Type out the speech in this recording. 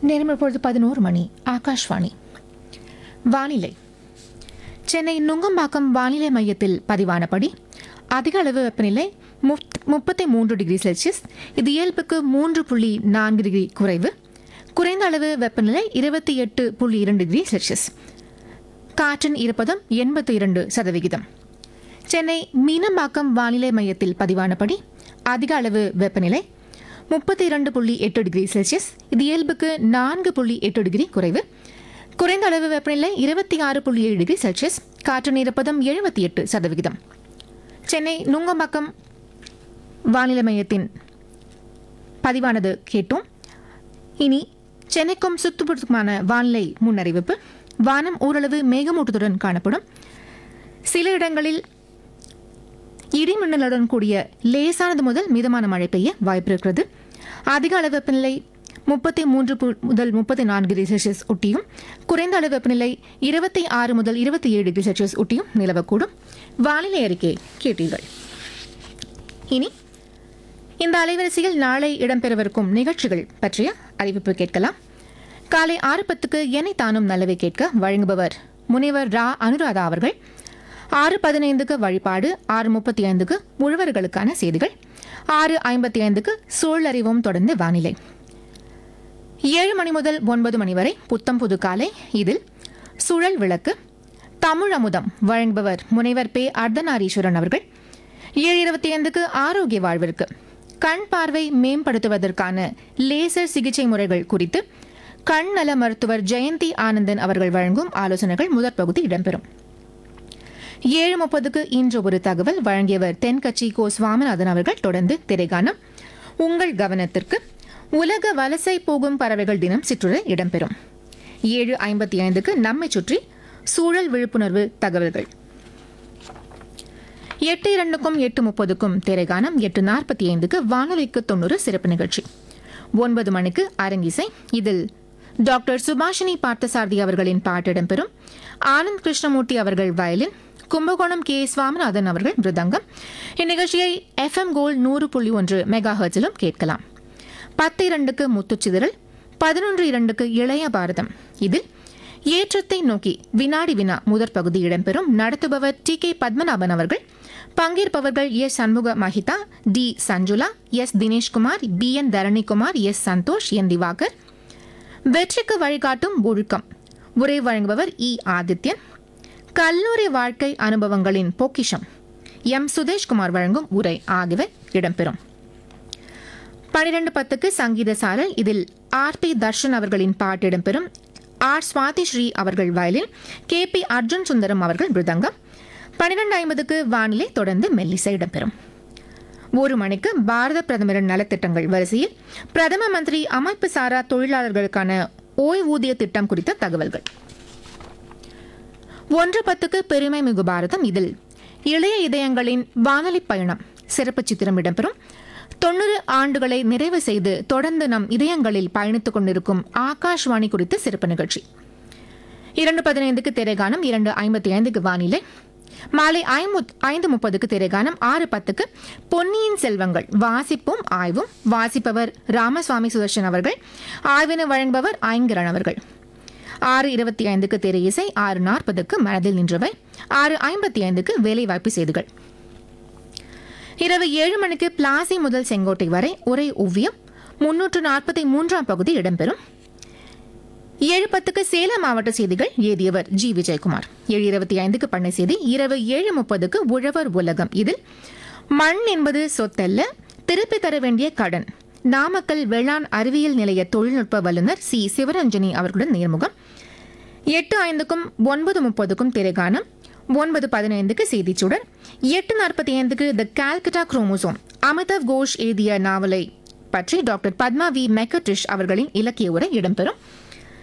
நேரம் இப்பொழுது பதினோரு மணி ஆகாஷ்வாணி வானிலை சென்னை நுங்கம்பாக்கம் வானிலை மையத்தில் பதிவானபடி அதிக அளவு வெப்பநிலை முப்- முப்பத்தி மூன்று டிகிரி செல்சியஸ் இது இயல்புக்கு மூன்று புள்ளி நான்கு டிகிரி குறைவு குறைந்த அளவு வெப்பநிலை இருபத்தி எட்டு புள்ளி இரண்டு டிகிரி செல்சியஸ் காற்றின் ஈரப்பதம் எண்பத்தி இரண்டு சதவிகிதம் சென்னை மீனம்பாக்கம் வானிலை மையத்தில் பதிவானபடி அதிக அளவு வெப்பநிலை முப்பத்தி இரண்டு புள்ளி எட்டு டிகிரி செல்சியஸ் இது இயல்புக்கு நான்கு புள்ளி எட்டு டிகிரி குறைவு குறைந்த அளவு வெப்பநிலை இருபத்தி ஆறு புள்ளி ஏழு டிகிரி செல்சியஸ் காற்றின் ஈரப்பதம் எழுபத்தி எட்டு சதவிகிதம் சென்னை நுங்கம்பாக்கம் வானிலை மையத்தின் பதிவானது கேட்டோம் இனி சென்னைக்கும் சுற்றுப்புறத்துக்குமான வானிலை முன்னறிவிப்பு வானம் ஓரளவு மேகமூட்டத்துடன் காணப்படும் சில இடங்களில் இடி மின்னலுடன் கூடிய லேசானது முதல் மிதமான மழை பெய்ய வாய்ப்பு இருக்கிறது அதிக அளவு வெப்பநிலை முப்பத்தி மூன்று பு- முதல் முப்பத்தி நான்கு டிகிரி செல்சியஸ் ஒட்டியும் குறைந்த அளவு வெப்பநிலை இருபத்தி ஆறு முதல் இருபத்தி ஏழு டிகிரி செல்சியஸ் ஒட்டியும் நிலவக்கூடும் வானிலை அறிக்கை கேட்டீர்கள் இனி இந்த அலைவரிசையில் நாளை இடம்பெறவிருக்கும் நிகழ்ச்சிகள் பற்றிய அறிவிப்பு கேட்கலாம் காலை ஆறு பத்துக்கு என்னை தானும் நல்லவை கேட்க வழங்குபவர் முனைவர் ரா அனுராதா அவர்கள் ஆறு பதினைந்துக்கு வழிபாடு ஆறு முப்பத்தி ஐந்துக்கு உழவர்களுக்கான செய்திகள் ஆறு ஐம்பத்தி ஐந்துக்கு சூழலறிவும் தொடர்ந்து வானிலை ஏழு மணி முதல் ஒன்பது மணி வரை புத்தம் புது காலை இதில் சுழல் விளக்கு தமிழ் அமுதம் வழங்குபவர் முனைவர் பே அர்த்தநாரீஸ்வரன் அவர்கள் ஏழு இருபத்தி ஐந்துக்கு ஆரோக்கிய வாழ்விற்கு கண் பார்வை மேம்படுத்துவதற்கான லேசர் சிகிச்சை முறைகள் குறித்து கண் நல மருத்துவர் ஜெயந்தி ஆனந்தன் அவர்கள் வழங்கும் ஆலோசனைகள் முதற் பகுதி இடம்பெறும் ஏழு முப்பதுக்கு இன்று ஒரு தகவல் வழங்கியவர் தென்கட்சி கோ சுவாமிநாதன் அவர்கள் தொடர்ந்து திரைகானம் உங்கள் கவனத்திற்கு உலக வலசை போகும் பறவைகள் தினம் சிற்றுரை இடம்பெறும் ஏழு ஐம்பத்தி ஐந்துக்கு நம்மை சுற்றி சூழல் விழிப்புணர்வு தகவல்கள் எட்டு இரண்டுக்கும் எட்டு முப்பதுக்கும் திரைகானம் எட்டு நாற்பத்தி ஐந்துக்கு வானொலிக்கு தொண்ணூறு சிறப்பு நிகழ்ச்சி ஒன்பது மணிக்கு அரங்கிசை இதில் டாக்டர் சுபாஷினி பார்த்தசாரதி அவர்களின் பாட்டு இடம்பெறும் ஆனந்த் கிருஷ்ணமூர்த்தி அவர்கள் வயலின் கும்பகோணம் கே சுவாமிநாதன் அவர்கள் மிருதங்கம் இந்நிகழ்ச்சியை எஃப்எம் கோல் நூறு புள்ளி ஒன்று மெகா ஹெர்ட்ஸிலும் கேட்கலாம் பத்து இரண்டுக்கு முத்துச்சிதறல் பதினொன்று இரண்டுக்கு இளைய பாரதம் இதில் ஏற்றத்தை நோக்கி வினாடி வினா முதற் பகுதி இடம்பெறும் நடத்துபவர் டி கே பத்மநாபன் அவர்கள் பங்கேற்பவர்கள் S Shanmuga Mahitha T Sanjula S Dineshkumar P N Dharanikumar S Santhosh N Diwakar வெற்றிக்கு வழிகாட்டும் ஒழுக்கம் உரை வழங்குபவர் இ ஆதித்யன் கல்லூரி வாழ்க்கை அனுபவங்களின் பொக்கிஷம் எம் சுதேஷ்குமார் வழங்கும் உரை ஆகியவை இடம்பெறும் பனிரெண்டு பத்துக்கு சங்கீத சாரல் இதில் ஆர் பி தர்ஷன் அவர்களின் பாட்டு இடம்பெறும் ஆர் சுவாதி ஸ்ரீ அவர்கள் violin K P Arjun Sundaram அவர்கள் மிருதங்கம் பனிரெண்டு ஐம்பதுக்கு வானிலை தொடர்ந்து மெல்லிசை இடம்பெறும் ஒரு மணிக்கு பாரத பிரதமரின் நலத்திட்டங்கள் வரிசையில் பிரதம மந்திரி அமைப்பு சாரா தொழிலாளர்களுக்கான ஓய்வூதிய திட்டம் குறித்த தகவல்கள் ஒன்று பத்துக்கு பெருமை மிகு பாரதம் இதில் இளைய இதயங்களின் வானொலி பயணம் சிறப்பு சித்திரம் இடம்பெறும் தொண்ணூறு ஆண்டுகளை நிறைவு செய்து தொடர்ந்து நம் இதயங்களில் பயணித்துக் கொண்டிருக்கும் ஆகாஷ்வாணி குறித்த சிறப்பு நிகழ்ச்சி இரண்டு பதினைந்துக்கு திரைகானம் இரண்டு ஐம்பத்தி ஐந்துக்கு வானிலை மாலை ஐம்பத்- ஐந்து முப்பதுக்கு திரைகானம் ஆறு பத்துக்கு பொன்னியின் செல்வங்கள் வாசிப்பும் ஆய்வும் வாசிப்பவர் ராமசுவாமி சுதர்ஷன் அவர்கள் ஆய்வினை வழங்குபவர் ஐங்கரன் அவர்கள் ஆறு இருபத்தி ஐந்துக்கு திரை இசை ஆறு நாற்பதுக்கு மனதில் நின்றவை ஆறு ஐம்பத்தி ஐந்துக்கு வேலைவாய்ப்பு செய்திகள் இரவு ஏழு மணிக்கு பிளாசி முதல் செங்கோட்டை வரை ஒரே ஓவியம் முன்னூற்று நாற்பத்தி மூன்றாம் பகுதி இடம்பெறும் ஏழு பத்துக்கு சேலம் மாவட்ட செய்திகள் ஏதியவர் ஜி விஜயகுமார் ஏழு இருபத்தி ஐந்துக்கு பண்ணை செய்தி இரவு ஏழு முப்பதுக்கு உழவர் உலகம் இதில் மண் என்பது சொத்தல்ல திருப்பி தர வேண்டிய கடன் நாமக்கல் வேளாண் அறிவியல் நிலைய தொழில்நுட்ப வல்லுநர் சி சிவரஞ்சனி அவர்களுடன் நேர்முகம் எட்டு ஐந்துக்கும் ஒன்பது முப்பதுக்கும் திரைகானம் ஒன்பது பதினைந்துக்கு செய்திச்சுடர் எட்டு நாற்பத்தி ஐந்துக்கு த கால்கட்டா குரோமோசோம் அமிதாவ் கோஷ் எழுதிய நாவலை பற்றி டாக்டர் பத்மா வி மெக்கட்ரிஷ் அவர்களின் இலக்கிய உரை இடம்பெறும்